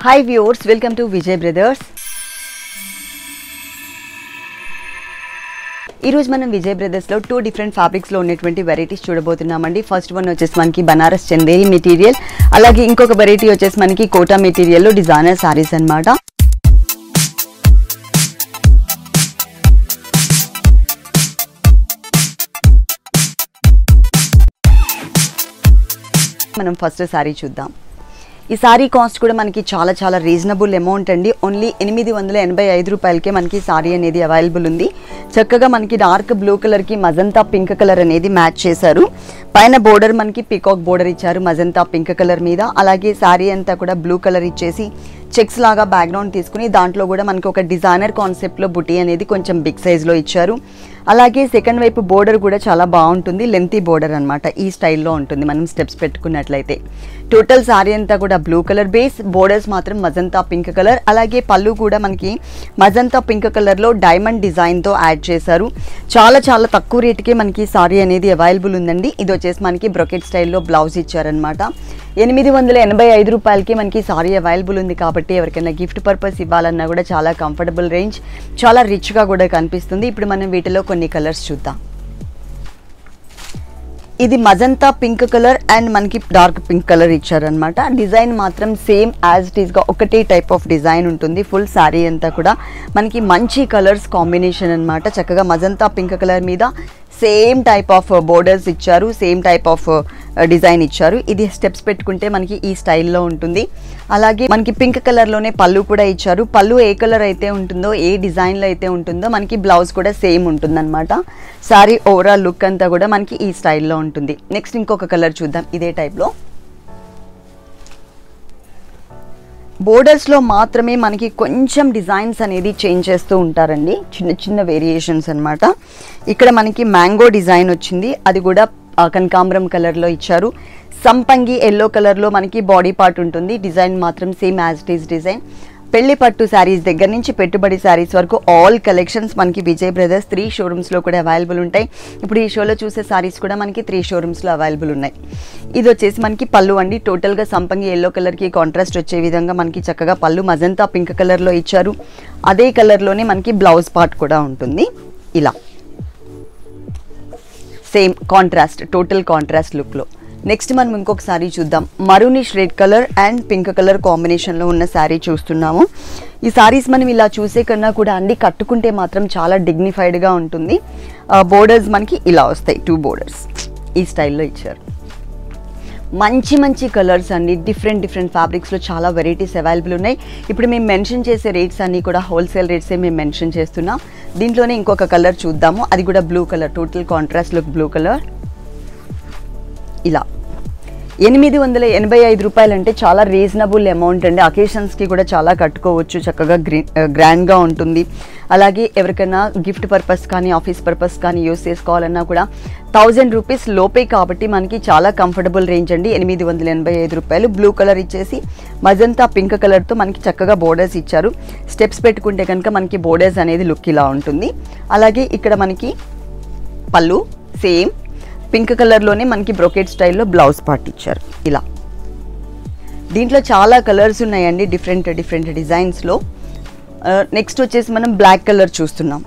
hi viewers welcome to Vijay brothers ఈరోజు మనం విజయ్ బ్రదర్స్లో టూ డిఫరెంట్ ఫ్యాబ్రిక్స్లో ఉన్నటువంటి వెరైటీస్ చూడబోతున్నామండి ఫస్ట్ వన్ వచ్చేసి మనకి బనారస్ చందేరి మెటీరియల్ అలాగే ఇంకొక వెరైటీ వచ్చేసి మనకి కోటా మెటీరియల్లో డిజైనర్ శారీస్ అన్నమాట మనం ఫస్ట్ శారీ చూద్దాం ఈ శారీ కాస్ట్ కూడా మనకి చాలా చాలా రీజనబుల్ అమౌంట్ అండి ఓన్లీ ఎనిమిది వందల ఎనభై ఐదు రూపాయలకే మనకి శారీ అనేది అవైలబుల్ ఉంది చక్కగా మనకి డార్క్ బ్లూ కలర్కి మజంతా పింక్ కలర్ అనేది మ్యాచ్ చేశారు పైన బోర్డర్ మనకి పీకాక్ బోర్డర్ ఇచ్చారు మజంతా పింక్ కలర్ మీద అలాగే శారీ అంతా కూడా బ్లూ కలర్ ఇచ్చేసి చెక్స్ లాగా బ్యాక్గ్రౌండ్ తీసుకుని దాంట్లో కూడా మనకి ఒక డిజైనర్ కాన్సెప్ట్లో బుటీ అనేది కొంచెం బిగ్ సైజ్లో ఇచ్చారు అలాగే సెకండ్ వైపు బోర్డర్ కూడా చాలా బాగుంటుంది లెంతీ బోర్డర్ అనమాట ఈ స్టైల్లో ఉంటుంది మనం స్టెప్స్ పెట్టుకున్నట్లయితే టోటల్ శారీ అంతా కూడా బ్లూ కలర్ బేస్ బోర్డర్స్ మాత్రం మజంతా పింక్ కలర్ అలాగే పళ్ళు కూడా మనకి మజంతా పింక్ కలర్లో డైమండ్ డిజైన్తో యాడ్ చేశారు చాలా చాలా తక్కువ రేటుకే మనకి సారీ అనేది అవైలబుల్ ఉందండి ఇది వచ్చేసి మనకి బ్రొకెట్ స్టైల్లో బ్లౌజ్ ఇచ్చారనమాట ఎనిమిది వందల ఎనభై ఐదు రూపాయలకి మనకి సారీ అవైలబుల్ ఉంది కాబట్టి ఎవరికైనా గిఫ్ట్ పర్పస్ ఇవ్వాలన్నా కూడా చాలా కంఫర్టబుల్ రేంజ్ చాలా రిచ్గా కూడా కనిపిస్తుంది ఇప్పుడు మనం వీటిలో కొన్ని కలర్స్ చూద్దాం ఇది మజంతా పింక్ కలర్ అండ్ మనకి డార్క్ పింక్ కలర్ ఇచ్చారనమాట డిజైన్ మాత్రం సేమ్ యాజ్ ఇట్ ఈస్గా ఒకటే టైప్ ఆఫ్ డిజైన్ ఉంటుంది ఫుల్ శారీ అంతా కూడా మనకి మంచి కలర్స్ కాంబినేషన్ అనమాట చక్కగా మజంతా పింక్ కలర్ మీద సేమ్ టైప్ ఆఫ్ బోర్డర్స్ ఇచ్చారు సేమ్ టైప్ ఆఫ్ డిజైన్ ఇచ్చారు ఇది స్టెప్స్ పెట్టుకుంటే మనకి ఈ స్టైల్లో ఉంటుంది అలాగే మనకి పింక్ కలర్లోనే పళ్ళు కూడా ఇచ్చారు పళ్ళు ఏ కలర్ అయితే ఉంటుందో ఏ డిజైన్లో అయితే ఉంటుందో మనకి బ్లౌజ్ కూడా సేమ్ ఉంటుందన్నమాట సారీ ఓవరాల్ లుక్ అంతా కూడా మనకి ఈ స్టైల్లో ఉంటుంది నెక్స్ట్ ఇంకొక కలర్ చూద్దాం ఇదే టైప్లో బోర్డర్స్లో మాత్రమే మనకి కొంచెం డిజైన్స్ అనేది చేంజ్ చేస్తూ ఉంటారండి చిన్న చిన్న వేరియేషన్స్ అన్నమాట ఇక్కడ మనకి మ్యాంగో డిజైన్ వచ్చింది అది కూడా ఆ, కనకాంబరం కలర్లో ఇచ్చారు సంపంగి ఎల్లో కలర్లో మనకి బాడీ పార్ట్ ఉంటుంది డిజైన్ మాత్రం same as it is design పెళ్లి పట్టు శారీస్ దగ్గర నుంచి పెట్టుబడి శారీస్ వరకు ఆల్ కలెక్షన్స్ మనకి విజయ్ బ్రదర్స్ త్రీ షోరూమ్స్లో కూడా అవైలబుల్ ఉంటాయి ఇప్పుడు ఈ షోలో చూసే శారీస్ కూడా మనకి త్రీ షోరూమ్స్లో అవైలబుల్ ఉన్నాయి ఇది వచ్చేసి మనకి పళ్ళు అండి టోటల్గా సంపంగి ఎల్లో కలర్కి కాంట్రాస్ట్ వచ్చే విధంగా మనకి చక్కగా పళ్ళు మజంతా పింక్ కలర్లో ఇచ్చారు అదే కలర్లోనే మనకి బ్లౌజ్ పార్ట్ కూడా ఉంటుంది ఇలా సేమ్ కాంట్రాస్ట్ టోటల్ కాంట్రాస్ట్ లుక్లో నెక్స్ట్ మనం ఇంకొక శారీ చూద్దాం maroonish red colour and pink colour కాంబినేషన్లో ఉన్న శారీ చూస్తున్నాము ఈ శారీస్ మనం ఇలా చూసే కన్నా కూడా అండి కట్టుకుంటే మాత్రం చాలా డిగ్నిఫైడ్గా ఉంటుంది బోర్డర్స్ మనకి ఇలా వస్తాయి టూ బోర్డర్స్ ఈ స్టైల్లో ఇచ్చారు మంచి మంచి కలర్స్ అండి డిఫరెంట్ డిఫరెంట్ ఫ్యాబ్రిక్స్లో చాలా వెరైటీస్ అవైలబుల్ ఉన్నాయి ఇప్పుడు మేము మెన్షన్ చేసే రేట్స్ అన్నీ కూడా హోల్సేల్ రేట్సే మేము మెన్షన్ చేస్తున్నాం దీంట్లోనే ఇంకొక కలర్ చూద్దాము అది కూడా blue colour total contrast look blue colour ఇలా ఎనిమిది వందల ఎనభై ఐదు రూపాయలు అంటే చాలా రీజనబుల్ అమౌంట్ అండి అకేషన్స్కి కూడా చాలా కట్టుకోవచ్చు చక్కగా గ్రీ గ్రాండ్గా ఉంటుంది అలాగే ఎవరికైనా గిఫ్ట్ పర్పస్ కానీ ఆఫీస్ పర్పస్ కానీ యూస్ చేసుకోవాలన్నా కూడా థౌజండ్ రూపీస్ లోపే కాబట్టి మనకి చాలా కంఫర్టబుల్ రేంజ్ అండి ఎనిమిది వందల ఎనభై ఐదు రూపాయలు బ్లూ కలర్ ఇచ్చేసి మజంతా పింక్ కలర్తో మనకి చక్కగా బోర్డర్స్ ఇచ్చారు స్టెప్స్ పెట్టుకుంటే కనుక మనకి బోర్డర్స్ అనేది లుక్ ఇలా ఉంటుంది అలాగే ఇక్కడ మనకి పళ్ళు సేమ్ పింక్ కలర్లోనే మనకి బ్రొకెట్ స్టైల్లో బ్లౌజ్ పార్ట్ ఇచ్చారు ఇలా దీంట్లో చాలా కలర్స్ ఉన్నాయండి డిఫరెంట్ డిఫరెంట్ డిజైన్స్లో నెక్స్ట్ వచ్చేసి మనం బ్లాక్ కలర్ చూస్తున్నాం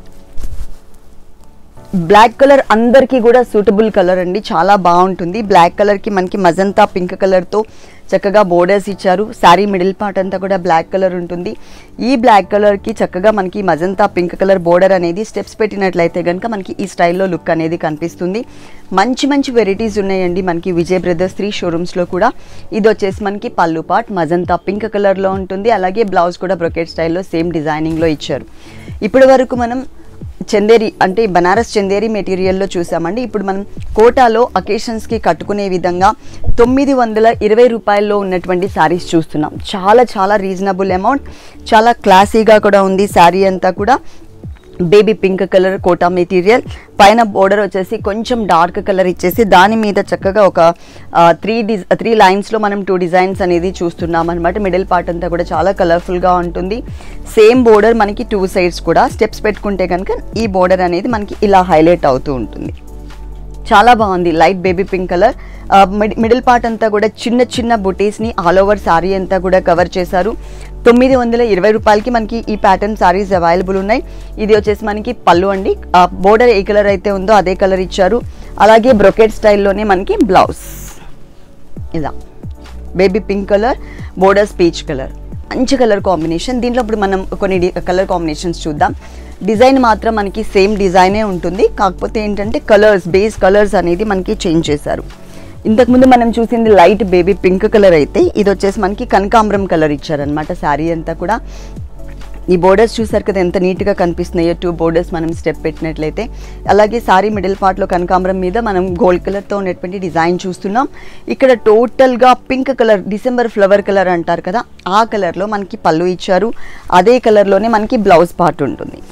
బ్లాక్ కలర్ అందరికీ కూడా సూటబుల్ కలర్ అండి చాలా బాగుంటుంది బ్లాక్ కలర్కి మనకి మజంతా పింక్ కలర్తో చక్కగా బోర్డర్స్ ఇచ్చారు శారీ మిడిల్ పార్ట్ అంతా కూడా బ్లాక్ కలర్ ఉంటుంది ఈ బ్లాక్ కలర్కి చక్కగా మనకి మజంతా పింక్ కలర్ బోర్డర్ అనేది స్టెప్స్ పెట్టినట్లయితే కనుక మనకి ఈ స్టైల్లో లుక్ అనేది కనిపిస్తుంది మంచి మంచి వెరైటీస్ ఉన్నాయండి మనకి విజయ్ బ్రదర్స్ త్రీ షోరూమ్స్లో కూడా ఇది వచ్చేసి మనకి పళ్ళు పార్ట్ మజంతా పింక్ కలర్లో ఉంటుంది అలాగే బ్లౌజ్ కూడా బ్రొకెట్ స్టైల్లో సేమ్ డిజైనింగ్లో ఇచ్చారు ఇప్పటి వరకు మనం చందేరి అంటే బనారస్ చందేరి మెటీరియల్లో చూసామండి ఇప్పుడు మనం కోటాలో అకేషన్స్కి కట్టుకునే విధంగా తొమ్మిది వందల ఇరవై రూపాయల్లో ఉన్నటువంటి శారీస్ చూస్తున్నాం చాలా చాలా రీజనబుల్ అమౌంట్ చాలా క్లాసీగా కూడా ఉంది శారీ అంతా కూడా baby pink colour Kota material పైన బోర్డర్ వచ్చేసి కొంచెం డార్క్ కలర్ ఇచ్చేసి దాని మీద చక్కగా ఒక త్రీ డిజ్ త్రీ లైన్స్లో మనం టూ డిజైన్స్ అనేది చూస్తున్నాం అనమాట మిడిల్ పార్ట్ అంతా కూడా చాలా కలర్ఫుల్గా ఉంటుంది సేమ్ బోర్డర్ మనకి టూ సైడ్స్ కూడా స్టెప్స్ పెట్టుకుంటే కనుక ఈ బోర్డర్ అనేది మనకి ఇలా హైలైట్ అవుతూ ఉంటుంది చాలా బాగుంది light baby pink colour middle part అంతా కూడా చిన్న చిన్న బుటీస్ని ఆల్ ఓవర్ సారీ అంతా కూడా కవర్ చేశారు తొమ్మిది వందల ఇరవై రూపాయలకి మనకి ఈ ప్యాటర్న్ సారీస్ అవైలబుల్ ఉన్నాయి ఇది వచ్చేసి మనకి పళ్ళు అండి బోర్డర్ ఏ కలర్ అయితే ఉందో అదే కలర్ ఇచ్చారు అలాగే బ్రొకెట్ స్టైల్లోనే మనకి బ్లౌజ్ ఇలా baby pink colour borders peach colour మంచి కలర్ కాంబినేషన్ దీంట్లో ఇప్పుడు మనం కొన్ని కలర్ కాంబినేషన్స్ చూద్దాం డిజైన్ మాత్రం మనకి సేమ్ డిజైనే ఉంటుంది కాకపోతే ఏంటంటే కలర్స్ బేస్ కలర్స్ అనేది మనకి చేంజ్ చేశారు ఇంతకుముందు మనం చూసింది లైట్ బేబీ పింక్ కలర్ అయితే ఇది వచ్చేసి మనకి కనకాంబరం కలర్ ఇచ్చారనమాట శారీ అంతా కూడా ఈ బోర్డర్స్ చూసారు కదా ఎంత నీట్గా కనిపిస్తున్నాయో టూ బోర్డర్స్ మనం స్టెప్ పెట్టినట్లయితే అలాగే సారీ మిడిల్ పార్ట్లో కనకాంబరం మీద మనం గోల్డ్ కలర్తో ఉన్నటువంటి డిజైన్ చూస్తున్నాం ఇక్కడ టోటల్గా pink colour December flower colour అంటారు కదా ఆ కలర్లో మనకి పళ్ళు ఇచ్చారు అదే కలర్లోనే మనకి బ్లౌజ్ పార్ట్ ఉంటుంది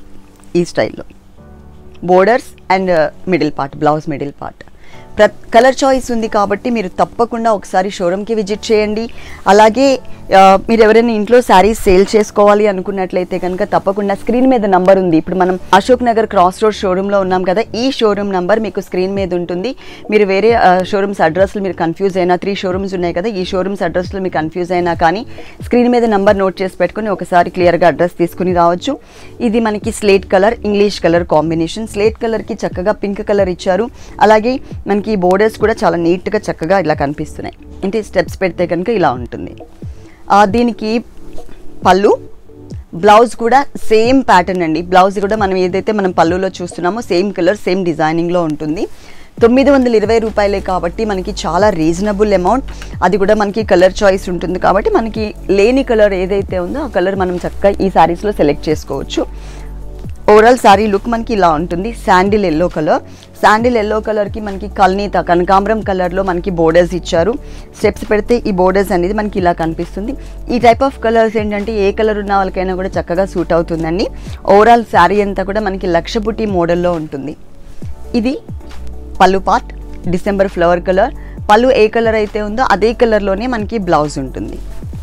ఈ స్టైల్లో borders and middle part blouse middle part ప్ర కలర్ చాయిస్ ఉంది కాబట్టి మీరు తప్పకుండా ఒకసారి షోరూమ్కి విజిట్ చేయండి అలాగే ఆ, మీరు ఎవరైనా ఇంట్లో శారీస్ సేల్ చేసుకోవాలి అనుకున్నట్లయితే కనుక తప్పకుండా స్క్రీన్ మీద నంబర్ ఉంది ఇప్పుడు మనం అశోక్ నగర్ క్రాస్ రోడ్ షోరూంలో ఉన్నాం కదా ఈ షోరూమ్ నంబర్ మీకు స్క్రీన్ మీద ఉంటుంది మీరు వేరే షోరూమ్స్ అడ్రస్లు మీరు కన్ఫ్యూజ్ అయినా త్రీ షోరూమ్స్ ఉన్నాయి కదా ఈ షోరూమ్స్ అడ్రస్లో మీరు కన్ఫ్యూజ్ అయినా కానీ స్క్రీన్ మీద నంబర్ నోట్ చేసి పెట్టుకుని ఒకసారి క్లియర్గా అడ్రస్ తీసుకుని రావచ్చు ఇది మనకి slate colour English colour combination slate కలర్కి చక్కగా పింక్ కలర్ ఇచ్చారు అలాగే మనకి ఈ బోర్డర్స్ కూడా చాలా నీట్గా చక్కగా ఇలా కనిపిస్తున్నాయి అంటే స్టెప్స్ పెడితే కనుక ఇలా ఉంటుంది ఆ, దీనికి పళ్ళు బ్లౌజ్ కూడా సేమ్ ప్యాటర్న్ అండి బ్లౌజ్ కూడా మనం ఏదైతే మనం పళ్ళులో చూస్తున్నామో సేమ్ కలర్ సేమ్ డిజైనింగ్లో ఉంటుంది తొమ్మిది వందల ఇరవై రూపాయలే కాబట్టి మనకి చాలా రీజనబుల్ అమౌంట్ అది కూడా మనకి కలర్ చాయిస్ ఉంటుంది కాబట్టి మనకి లేని కలర్ ఏదైతే ఉందో ఆ కలర్ మనం చక్కగా ఈ శారీస్లో సెలెక్ట్ చేసుకోవచ్చు ఓవరాల్ శారీ లుక్ మనకి ఇలా ఉంటుంది sandal yellow colour sandal yellow కలర్కి మనకి కల్నీత కనకాంబరం కలర్లో మనకి బోర్డర్స్ ఇచ్చారు స్టెప్స్ పెడితే ఈ బోర్డర్స్ అనేది మనకి ఇలా కనిపిస్తుంది ఈ టైప్ ఆఫ్ కలర్స్ ఏంటంటే ఏ కలర్ ఉన్న వాళ్ళకైనా కూడా చక్కగా సూట్ అవుతుందండి ఓవరాల్ శారీ అంతా కూడా మనకి లక్షపుటి మోడల్లో ఉంటుంది ఇది పళ్ళు పార్ట్ డిసెంబర్ ఫ్లవర్ కలర్ పళ్ళు ఏ కలర్ అయితే ఉందో అదే కలర్లోనే మనకి బ్లౌజ్ ఉంటుంది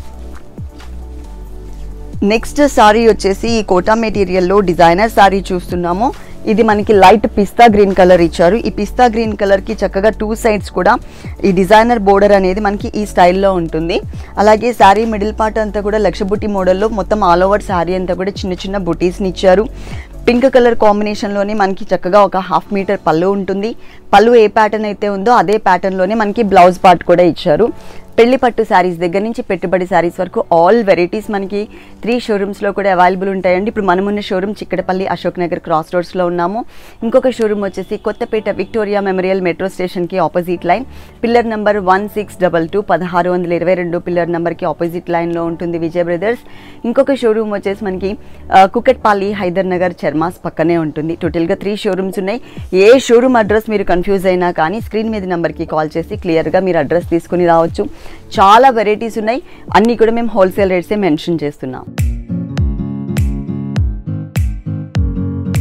నెక్స్ట్ సారీ వచ్చేసి ఈ కోటా మెటీరియల్లో డిజైనర్ సారీ చూస్తున్నాము ఇది మనకి లైట్ పిస్తా గ్రీన్ కలర్ ఇచ్చారు ఈ పిస్తా గ్రీన్ కలర్కి చక్కగా టూ సైడ్స్ కూడా ఈ డిజైనర్ బోర్డర్ అనేది మనకి ఈ స్టైల్లో ఉంటుంది అలాగే శారీ మిడిల్ పార్ట్ అంతా కూడా లక్షబుట్టి మోడల్లో మొత్తం ఆల్ ఓవర్ శారీ అంతా కూడా చిన్న చిన్న బుటీస్ని ఇచ్చారు పింక్ కలర్ కాంబినేషన్లోనే మనకి చక్కగా ఒక హాఫ్ మీటర్ పళ్ళు ఉంటుంది పళ్ళు ఏ ప్యాటర్న్ అయితే ఉందో అదే ప్యాటర్న్లోనే మనకి బ్లౌజ్ పార్ట్ కూడా ఇచ్చారు పెళ్లి పట్టు శారీస్ దగ్గర నుంచి పెట్టుబడి శారీస్ వరకు ఆల్ వెరైటీస్ మనకి త్రీ షోరూమ్స్లో కూడా అవైలబుల్ ఉంటాయండి ఇప్పుడు మనమున్న షోరూమ్ చిక్కడపల్లి అశోక్ నగర్ క్రాస్ రోడ్స్లో ఉన్నాము ఇంకొక షోరూమ్ వచ్చేసి కొత్తపేట విక్టోరియా మెమోరియల్ మెట్రో స్టేషన్కి opposite line pillar number one six double two పదహారు వందల ఇరవై రెండు పిల్లర్ నెంబర్కి ఆపోజిట్ లైన్లో ఉంటుంది విజయ్ బ్రదర్స్ ఇంకొక షోరూమ్ వచ్చేసి మనకి ఆ, కుకట్పల్లి హైదర్ నగర్ చర్మాస్ పక్కనే ఉంటుంది టోటల్గా త్రీ షోరూమ్స్ ఉన్నాయి ఏ షోరూమ్ అడ్రస్ మీరు కన్ఫ్యూజ్ అయినా కానీ స్క్రీన్ మీద నెంబర్కి కాల్ చేసి క్లియర్గా మీరు అడ్రస్ తీసుకుని రావచ్చు చాలా వెరైటీస్ ఉన్నాయి అన్నీ కూడా మేము హోల్సేల్ రేట్సే మెన్షన్ చేస్తున్నాం